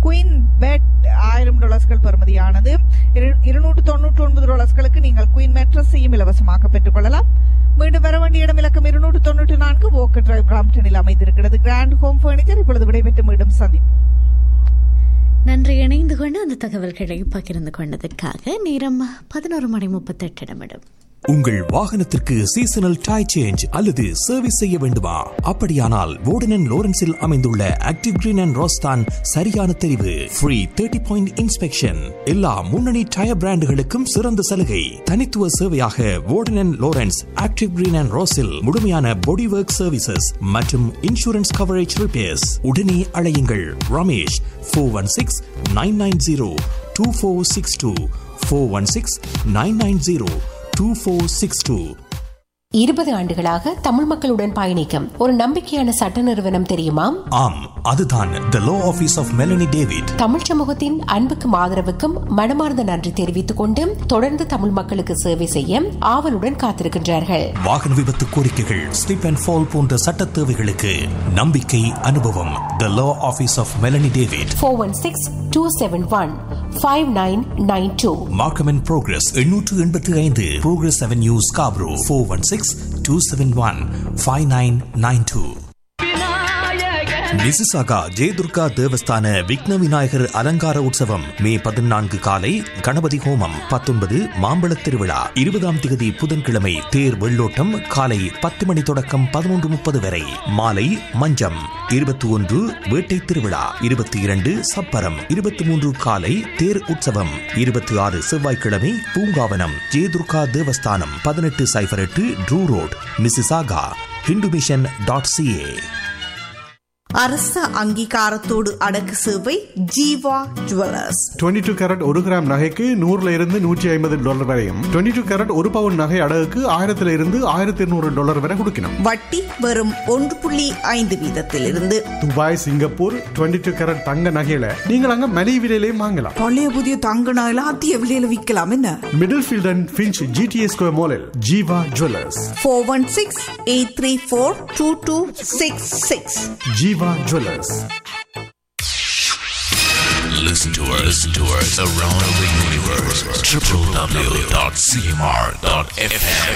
Queen bed ஆயிரம் டாலர்ஸ்கள் பெறுமதியானது இரு- இருநூற்று தொண்ணூற்றி ஒன்பது டாலர்ஸ்களுக்கு நீங்கள் குயின் மெட்ரஸையும் இலவசமாக பெற்றுக்கொள்ளலாம் மீண்டும் வர வேண்டிய இடம் இலக்கம் இருநூற்று தொண்ணூற்றி நான்கு வோக்கர் டிரைவ் பிராம்டனில் அமைந்திருக்கிறது கிராண்ட் ஹோம் பர்னிச்சர் இப்பொழுது விடைபெற்று மீண்டும் சந்திப்போம் நன்றி இணைந்து கொண்டு அந்த தகவல்களை பகிர்ந்து கொண்டதற்காக நேரம் பதினோரு மணி முப்பத்தெட்டு நிமிடம் உங்கள் வாகனத்திற்கு சீசனல் டை சேஞ்ச் அல்லது சர்வீஸ் செய்ய வேண்டுமா அப்படியானால் வோர்டன் லோரன்ஸில் அமைந்துள்ள ஆக்டிவ் கிரீன் அண்ட் ரோஸ்தான் சரியான தெரிவு ஃப்ரீ தேர்ட்டி பாயிண்ட் இன்ஸ்பெக்ஷன் எல்லா முன்னணி டயர் பிராண்டுகளுக்கும் சிறந்த சலுகை தனித்துவ சேவையாக Warden Lawrence Active Green and ரோஸில் முழுமையான பாடி ஒர்க் சர்வீசஸ் மற்றும் இன்சூரன்ஸ் கவரேஜ் ரிப்பேர்ஸ் உடனே அழையுங்கள் Ramesh four one six nine nine zero two four six two four one six nine nine zero two four six two இருபது ஆண்டுகளாக தமிழ் மக்களுடன் பயணிக்கும் ஒரு நம்பிக்கையான சட்ட நிறுவனம் தெரியுமா ஆம் அதுதான் the law office of Melanie David Tamil சமூகத்தின் அன்புக்கும் ஆதரவுக்கும் மனமார்ந்த நன்றி தெரிவித்துக் கொண்டு தொடர்ந்து தமிழ் மக்களுக்கு சேவை செய்ய ஆவலுடன் காத்திருக்கின்றார்கள் வாகன விபத்து கோரிக்கைகள் ஸ்லிப் அண்ட் ஃபால் போன்ற சட்ட தேவைகளுக்கு நம்பிக்கை அனுபவம் the law office of Melanie David four one six two seven one five nine nine two Markham and Progress எண்ணூற்று எண்பத்தி ஐந்து Progress Avenue Scarborough four one six two seven one five nine nine two Mississauga Jayadurga Devasthana Vighna Vinayagar அலங்கார உற்சவம் மே பதினான்கு காலை கணபதி ஹோமம் பத்தொன்பது மாம்பழத் திருவிழா இருபதாம் திகதி புதன்கிழமை தேர் வெள்ளோட்டம் காலை பத்து மணி தொடக்கம் பதினொன்று முப்பது வரை மாலை மஞ்சம் இருபத்தி ஒன்று வேட்டை திருவிழா இருபத்தி இரண்டு சப்பரம் இருபத்தி மூன்று காலை தேர் உற்சவம் இருபத்தி ஆறு செவ்வாய்க்கிழமை பூங்காவனம் ஜெயதுர்கா தேவஸ்தானம் பதினெட்டு சைபர் எட்டு Drew road Mississauga Hindu mission dot CA அரச அங்கீகாரத்தோடு அடக்கு சேவை ஜீவா ஜுவல்லர்ஸ் 22 டூ கேரட் ஒரு கிராம் நகைக்கு நூறுல இருந்து நூற்றி ஐம்பது டாலர் வரையும் 22 டூ கேரட் ஒரு பவுன் நகை அடகுக்கு ஆயிரத்துல இருந்து ஆயிரத்தி இருநூறு டாலர் வரை கொடுக்கணும் வட்டி வெறும் ஒன்று புள்ளி ஐந்து வீதத்திலிருந்து துபாய் சிங்கப்பூர் 22 டூ கேரட் தங்க நகையில நீங்கள் அங்க மலிவு விலையிலையும் வாங்கலாம் பழைய புதிய தங்க நகையில அதிக விலையில விற்கலாம் என்ன Middlefield and Finch GTA square மாலில் Jeeva jewellers four one six eight three four two two six six Jeeva jewellers Listen to us, listen to us around the universe. www.cmr.fm.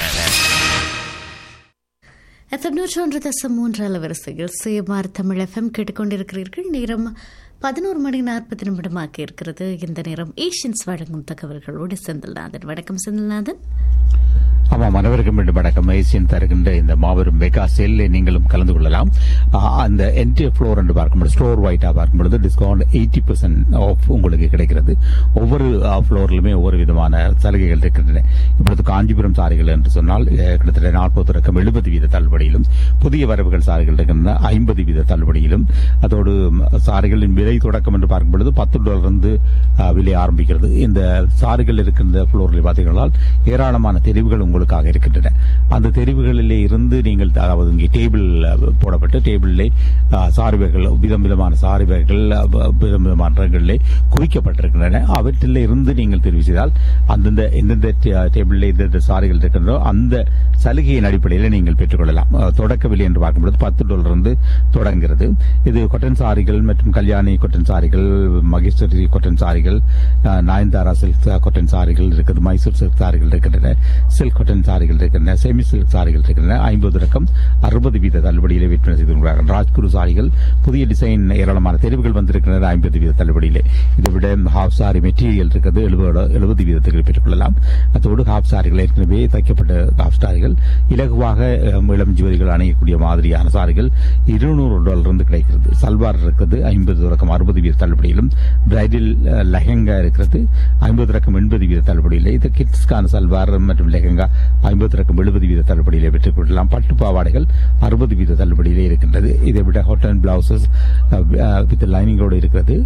FM நூற்றி ஒன்று தசம் மூன்று அலவரிசையில் சுயமார் தமிழ் எஃப்எம் கேட்டுக்கொண்டிருக்கிறீர்கள் நேரம் பதினோரு மணி நாற்பது நிமிடமாக்கி இருக்கிறது இந்த நேரம் ஏஷியன்ஸ் வழங்கும் தகவல்களோடு செந்தில்நாதன் வணக்கம் செந்தில்நாதன் ஆமாம் அனைவருக்கும் மீண்டும் வணக்கம் ஏசியன் தருகின்ற இந்த மாபெரும் மெகா செல்லை நீங்களும் கலந்து கொள்ளலாம் ஆ, அந்த என்டி ஃப்ளோர் என்று பார்க்கும்போது ஸ்டோர் ஒயிட்டா பார்க்கும்பொழுது டிஸ்கவுண்ட் எயிட்டி பர்சன்ட் ஆஃப் உங்களுக்கு கிடைக்கிறது ஒவ்வொரு ஃப்ளோர்லுமே ஒவ்வொரு விதமான சலுகைகள் இருக்கின்றன இப்பொழுது காஞ்சிபுரம் சாரிகள் என்று சொன்னால் அஹ், கிட்டத்தட்ட நாற்பது தொடக்கம் எழுபது வீத தள்ளுபடியிலும் புதிய வரவுகள் சாரிகள் இருக்கின்றன ஐம்பது வீத தள்ளுபடியிலும் அதோடு ம், சாரிகளின் விலை தொடக்கம் என்று பார்க்கும்பொழுது பத்து டாலர் இருந்து ஆ, விலை ஆரம்பிக்கிறது இந்த சாரிகள் இருக்கின்ற ஃப்ளோரில் பார்த்தீங்கன்னா ஏராளமான தெரிவுகள் உங்களுக்காக இருக்கின்றன அந்த தெரிவுகளிலே இருந்து நீங்கள் அதாவது இங்கே டேபிள் அஹ், போடப்பட்டு டேபிளிலே அஹ், சாரிவைகள் விதம் விதமான சாரிவைகள் அஹ், விதம் விதமான ரகங்களிலே குவிக்கப்பட்டிருக்கின்றன அவற்றில் இருந்து நீங்கள் தெரிவு செய்தால் அந்தந்த எந்தெந்த டே- டேபிளில் எந்தெந்த சாரிகள் இருக்கின்றோ அந்த சலுகையின் அடிப்படையில் நீங்கள் பெற்றுக்கொள்ளலாம் அஹ், தொடக்க விலை என்று பார்க்கும்போது பத்து டாலர் இருந்து தொடங்குகிறது இது கொட்டன் சாரிகள் மற்றும் கல்யாணி கொட்டன் சாரிகள் மகேஸ்வரி கொட்டன் சாரிகள் அஹ், நயன்தாரா சில்க் கொட்டன் சாரிகள் இருக்குது மைசூர் சில்க் சாரிகள் இருக்கின்றன சில்க் கொட்டன் சாரிகள் இருக்கின்றன செமி சில்க் சாரிகள் இருக்கின்றன ஐம்பது ரகம் அறுபது வீத தள்ளுபடியிலே விற்பனை செய்து கொள்கிறார்கள் ராஜ்குரு சாரிகள் புதிய டிசைன் ஏராளமான தெரிவுகள் வந்திருக்கின்றன ஐம்பது வீத தள்ளுபடியிலே இதை விட ஹாஃப் சாரி மெட்டீரியல் இருக்கிறது எழுபது எழுபது வீதத்துக்கு பெற்றுக்கொள்ளலாம் அதோடு ஹாஃப் சாரிகள் ஏற்கனவே தைக்கப்பட்ட ஹாஃப் சாரிகள் இலகுவாக அஹ், இளம் ஜுவலிகள் அணியக்கூடிய மாதிரியான சாரிகள் இருநூறு டாலர் இருந்து கிடைக்கிறது சல்வார் இருக்கிறது ஐம்பது ரகம் அறுபது வீத தள்ளுபடியிலும் பிரைடல் அஹ், லெஹங்கா இருக்கிறது ஐம்பது ரகம் எண்பது வீத தள்ளுபடியில் இது கிட்ஸ்கான சல்வார் மற்றும் லெஹங்கா ஐம்பது ரகம் எழுபது வீத தள்ளுபடியிலே பெற்றுக் கொள்ளலாம் பட்டு பாவாடைகள் அறுபது வீத தள்ளுபடியிலே இருக்கின்றது இதை விட ஹாட்டன் பிளவுசஸ் வித் லைனிங்கோடு இருக்கிறது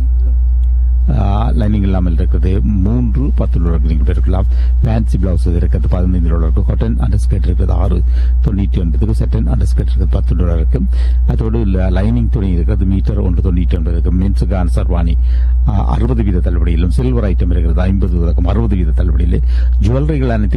லைனிங் இல்லாமல் இருக்குது மூன்று பத்து டாலருக்கு நீங்கள் பெற்றுக்கலாம் ஃபேன்சி பிளவுஸ் இருக்கிறது பதினைந்து டாலருக்கு காட்டன் அண்டர் ஸ்கர்ட் இருக்கிறது ஆறு தொண்ணூற்றி ஒன்பதுக்கு செட்டன் அண்டர் ஸ்கர்ட் இருக்கிறது பத்து டாலருக்கு அதோடு லைனிங் துணி இருக்கிறது மீட்டர் ஒன்று தொண்ணூற்றி ஒன்பதுக்கு மென்ஸுக்கான சர்வானி அறுபது வீத தள்ளுபடியிலும் சில்வர் ஐட்டம் இருக்கிறது ஐம்பது அறுபது வீத தள்ளுபடியில் ஜுவல்லரிகள் அனைத்து